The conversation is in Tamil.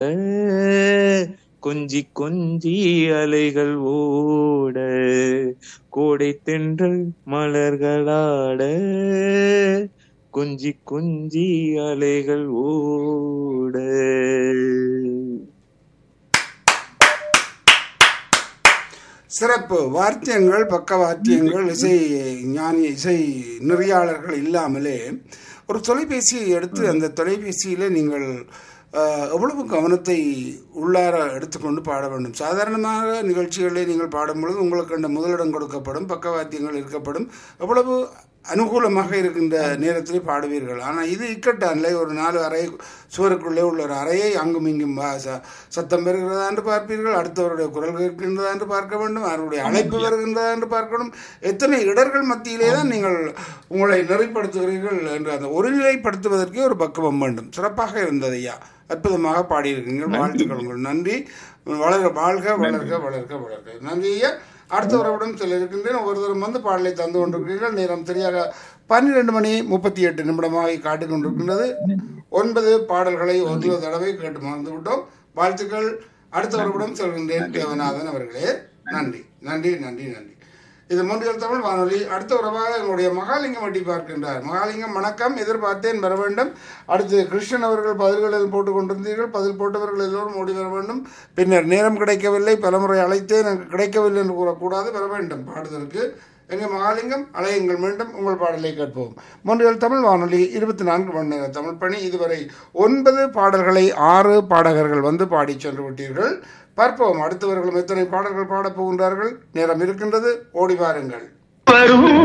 கொஞ்சி கொஞ்சி அலைகள் ஓட கோடை தென்றல் மலர்களாட கொஞ்சி கொஞ்சி அலைகள் ஓட சிறப்பு வாத்தியங்கள் பக்க வாத்தியங்கள் இசை ஞானி இசை நெறியாளர்கள் இல்லாமலே ஒரு தொலைபேசியை எடுத்து அந்த தொலைபேசியில் நீங்கள் அஹ், எவ்வளவு கவனத்தை உள்ளார எடுத்துக்கொண்டு பாட வேண்டும் சாதாரணமாக நிகழ்ச்சிகளில் நீங்கள் பாடும்பொழுது உங்களுக்கு அந்த முதலிடம் கொடுக்கப்படும் பக்கவாத்தியங்கள் இருக்கப்படும் எவ்வளவு அனுகூலமாக இருக்கின்ற நேரத்தில் பாடுவீர்கள் ஆனால் இது இக்கட்டான்ல ஒரு நாலு அறை சுவருக்குள்ளே உள்ள ஒரு அறையை அங்கும் இங்கும் வா- ச- சத்தம் பெறுகிறதா என்று பார்ப்பீர்கள் அடுத்தவருடைய குரல் கேட்கின்றதா என்று பார்க்க வேண்டும் அவருடைய அழைப்பு வருகின்றதா என்று பார்க்கணும் எத்தனை இடர்கள் மத்தியிலே தான் நீங்கள் உங்களை நெறிப்படுத்துகிறீர்கள் என்று அந்த ஒருநிலைப்படுத்துவதற்கே ஒரு பக்குவம் வேண்டும் சிறப்பாக இருந்தது ஐயா அற்புதமாக பாடியிருக்கீங்கள் வாழ்த்துக்கள் உங்கள் நன்றி வளர வாழ்க வளர்க வளர்க வளர்க நன்றி ஐயா அடுத்த உறவுடன் செல்ல இருக்கின்றேன் ஒவ்வொருத்தரும் வந்து பாடலை தந்து கொண்டிருக்கிறீர்கள் நேரம் சரியாக பன்னிரெண்டு மணி முப்பத்தி எட்டு நிமிடமாக காட்டிக் கொண்டிருக்கின்றது ஒன்பது பாடல்களை ஒரு தடவை கேட்டு மறந்து விட்டோம் வாழ்த்துக்கள் அடுத்த உறவுடன் செல்கின்றேன் தேவநாதன் அவர்களே நன்றி நன்றி நன்றி நன்றி இது மூன்றியல் தமிழ் வானொலி அடுத்த உறவாக எங்களுடைய மகாலிங்கம் வட்டி பார்க்கின்றார் மகாலிங்கம் வணக்கம் எதிர்பார்த்தேன் வர வேண்டும் அடுத்து கிருஷ்ணன் அவர்கள் பதில்களில் போட்டுக் கொண்டிருந்தீர்கள் பதில் போட்டவர்கள் எல்லோரும் ஓடி வர வேண்டும் பின்னர் நேரம் கிடைக்கவில்லை பலமுறை அழைத்தேன் எனக்கு கிடைக்கவில்லை என்று கூறக்கூடாது வர வேண்டும் பாடுதலுக்கு எங்க மகாலிங்கம் அலையுங்கள் மீண்டும் உங்கள் பாடலை கேட்போம் மூன்றியல் தமிழ் வானொலி இருபத்தி நான்கு மணி நேர தமிழ் பணி இதுவரை ஒன்பது பாடல்களை ஆறு பாடகர்கள் வந்து பாடி சென்று விட்டீர்கள் பார்ப்போம் அடுத்தவர்களும் எத்தனை பாடல்கள் பாடப் போகின்றார்கள் நேரம் இருக்கின்றது ஓடி வாருங்கள்